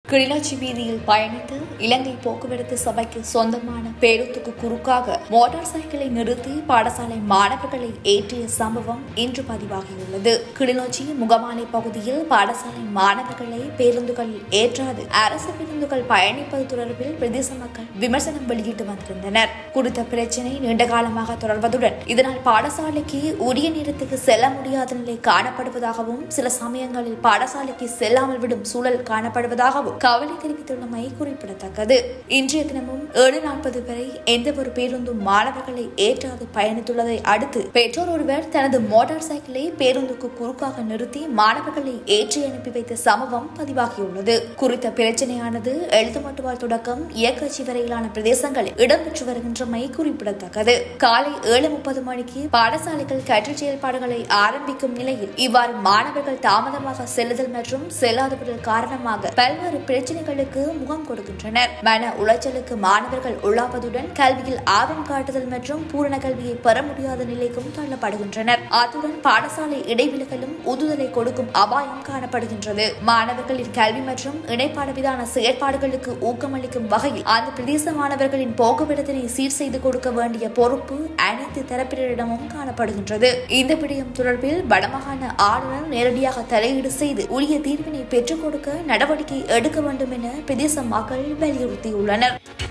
கிளிநொச்சி வீதியில் பயணித்து இலங்கை போக்குவரத்து சபைக்கு சொந்தமான பேருந்துக்கு குறுக்காக மோட்டார் சைக்கிளை நிறுத்தி பாடசாலை மாணவர்களை ஏற்றிய சம்பவம் இன்று பதிவாகியுள்ளது கிளிநொச்சி முகமாலை பகுதியில் பாடசாலை மாணவர்களை பேருந்துகளில் ஏற்றாது அரசு பேருந்துகள் பயணிப்பது தொடர்பில் பிரதேச மக்கள் விமர்சனம் வெளியிட்டு வந்திருந்தனர் குறித்த பிரச்சினை நீண்ட காலமாக தொடர்வதுடன் இதனால் பாடசாலைக்கு உரிய நேரத்துக்கு செல்ல முடியாத நிலை காணப்படுவதாகவும் சில சமயங்களில் பாடசாலைக்கு செல்லாமல் விடும் சூழல் காணப்படுவதாகவும் கவலை தெரிவித்துள்ளமை குறிப்பிடத்தக்கது இன்றைய தினமும் ஏழு நாற்பது வரை எந்த ஒரு பேருந்தும் மாணவர்களை ஏற்றாது பயணித்துள்ளதை அடுத்து பெற்றோர் ஒருவர் தனது மோட்டார் சைக்கிளை பேருந்துக்கு குறுக்காக நிறுத்தி மாணவர்களை ஏற்றி அனுப்பி வைத்த சம்பவம் பதிவாகியுள்ளது குறித்த பிரச்சனையானது எழுத்துமட்டுவால் தொடக்கம் இயக்கச்சி வரையிலான பிரதேசங்களில் இடம்பெற்று வருகின்றமை குறிப்பிடத்தக்கது காலை ஏழு முப்பது மணிக்கு பாடசாலைகள் கற்றல் செயல்பாடுகளை ஆரம்பிக்கும் நிலையில் இவ்வாறு மாணவர்கள் தாமதமாக செல்லுதல் மற்றும் செல்லாதவர்கள் காரணமாக பல்வேறு பிரச்சனைகளுக்கு முகம் கொடுக்கின்றனர் மன உளைச்சலுக்கு மாணவர்கள் உள்ளாவதுடன் கல்வியில் ஆர்வம் காட்டுதல் மற்றும் பூரண கல்வியை பெற முடியாத நிலைக்கும் தள்ளப்படுகின்றனர் அத்துடன் பாடசாலை இடைவெளிகளும் உந்துதலை கொடுக்கும் அபாயம் காணப்படுகின்றது மாணவர்களின் கல்வி மற்றும் இணைப்பாட விதான செயற்பாடுகளுக்கு ஊக்கமளிக்கும் வகையில் அந்த பிரதேச மாணவர்களின் போக்குவரத்தினை சீர் செய்து கொடுக்க வேண்டிய பொறுப்பு அனைத்து தரப்பினரிடமும் காணப்படுகின்றது இந்த விடயம் தொடர்பில் வடமாகாண ஆளுநர் நேரடியாக தலையீடு செய்து உரிய தீர்வினை பெற்றுக் கொடுக்க நடவடிக்கை எடுக்க வேண்டும் என பிரதேச மக்கள் வலியுறுத்தியுள்ளனர்